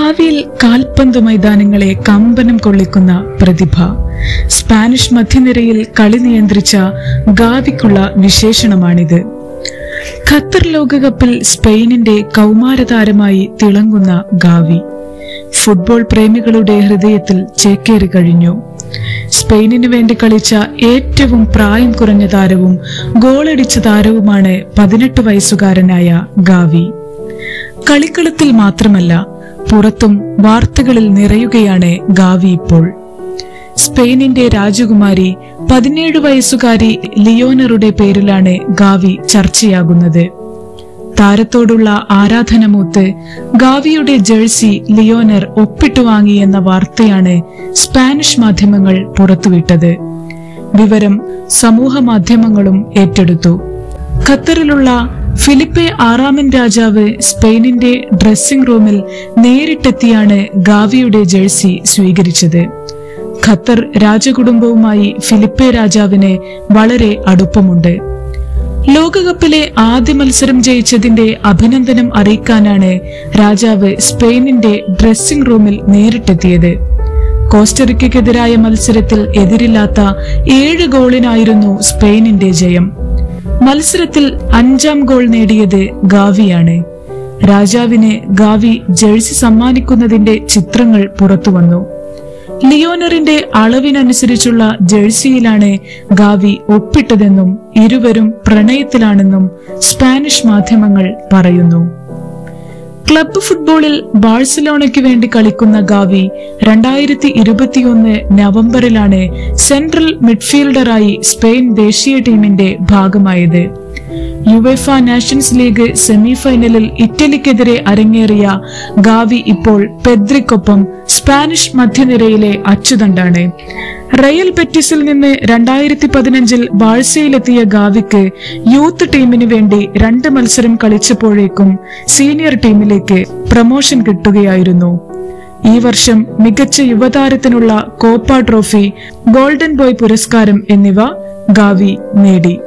ഭാവിയിൽ കാൽപന്ത് മൈതാനങ്ങളെ കമ്പനം കൊള്ളിക്കുന്ന പ്രതിഭ സ്പാനിഷ് മധ്യനിരയിൽ കളി നിയന്ത്രിച്ച ഗാവിക്കുള്ള വിശേഷണമാണിത് ഖത്തർ ലോകകപ്പിൽ സ്പെയിനിന്റെ കൗമാരതാരമായി തിളങ്ങുന്ന ഗാവി ഫുട്ബോൾ പ്രേമികളുടെ ഹൃദയത്തിൽ ചേക്കേറി കഴിഞ്ഞു സ്പെയിനിനു വേണ്ടി കളിച്ച ഏറ്റവും പ്രായം കുറഞ്ഞ താരവും ഗോളടിച്ച താരവുമാണ് പതിനെട്ട് വയസ്സുകാരനായ ഗാവി കളിക്കളത്തിൽ മാത്രമല്ല പുറത്തും വാർത്തകളിൽ നിറയുകയാണ് ഗാവി ഇപ്പോൾ സ്പെയിനിന്റെ രാജകുമാരി പതിനേഴ് വയസ്സുകാരി ലിയോനറുടെ പേരിലാണ് ഗാവി ചർച്ചയാകുന്നത് താരത്തോടുള്ള ആരാധന മൂത്ത് ഗാവിയുടെ ജേഴ്സി ലിയോനർ ഒപ്പിട്ടു വാങ്ങിയെന്ന വാർത്തയാണ് സ്പാനിഷ് മാധ്യമങ്ങൾ പുറത്തുവിട്ടത് വിവരം സമൂഹ മാധ്യമങ്ങളും ഏറ്റെടുത്തു ഖത്തറിലുള്ള ഫിലിപ്പെ ആറാമൻ രാജാവ് സ്പെയിനിന്റെ ഡ്രസ്സിംഗ് റൂമിൽ നേരിട്ടെത്തിയാണ് ഗാവിയുടെ ജേഴ്സി സ്വീകരിച്ചത് ഖത്തർ രാജകുടുംബവുമായി ഫിലിപ്പെ രാജാവിന് വളരെ അടുപ്പമുണ്ട് ലോകകപ്പിലെ ആദ്യ മത്സരം ജയിച്ചതിന്റെ അഭിനന്ദനം അറിയിക്കാനാണ് രാജാവ് സ്പെയിനിന്റെ ഡ്രസ്സിംഗ് റൂമിൽ നേരിട്ടെത്തിയത് കോസ്റ്ററിക്കെതിരായ മത്സരത്തിൽ എതിരില്ലാത്ത ഏഴ് ഗോളിനായിരുന്നു സ്പെയിനിന്റെ ജയം മത്സരത്തിൽ അഞ്ചാം ഗോൾ നേടിയത് ഗാവിയാണ് രാജാവിന് ഗാവി ജേഴ്സി സമ്മാനിക്കുന്നതിന്റെ ചിത്രങ്ങൾ പുറത്തുവന്നു ലിയോനറിന്റെ അളവിനനുസരിച്ചുള്ള ജേഴ്സിയിലാണ് ഗാവി ഒപ്പിട്ടതെന്നും ഇരുവരും പ്രണയത്തിലാണെന്നും സ്പാനിഷ് മാധ്യമങ്ങൾ പറയുന്നു ക്ലബ്ബ് ഫുട്ബോളിൽ ബാഴ്സലോണയ്ക്ക് വേണ്ടി കളിക്കുന്ന ഗാവി രണ്ടായിരത്തി ഇരുപത്തിയൊന്ന് നവംബറിലാണ് സെൻട്രൽ മിഡ്ഫീൽഡറായി സ്പെയിൻ ദേശീയ ടീമിന്റെ ഭാഗമായത് യുവേഫ നാഷൻസ് ലീഗ് സെമിഫൈനലിൽ ഇറ്റലിക്കെതിരെ അരങ്ങേറിയ ഗാവി ഇപ്പോൾ പെദ്രിക്കൊപ്പം സ്പാനിഷ് മധ്യനിരയിലെ അച്ചുതണ്ടാണ് റയൽ ബെറ്റിസിൽ നിന്ന് രണ്ടായിരത്തി പതിനഞ്ചിൽ ബാഴ്സയിലെത്തിയ ഗാവിക്ക് യൂത്ത് ടീമിന് വേണ്ടി രണ്ട് മത്സരം കളിച്ചപ്പോഴേക്കും സീനിയർ ടീമിലേക്ക് പ്രമോഷൻ കിട്ടുകയായിരുന്നു ഈ വർഷം മികച്ച യുവതാരത്തിനുള്ള കോപ്പ ട്രോഫി ഗോൾഡൻ ബോയ് പുരസ്കാരം എന്നിവ ഗാവി നേടി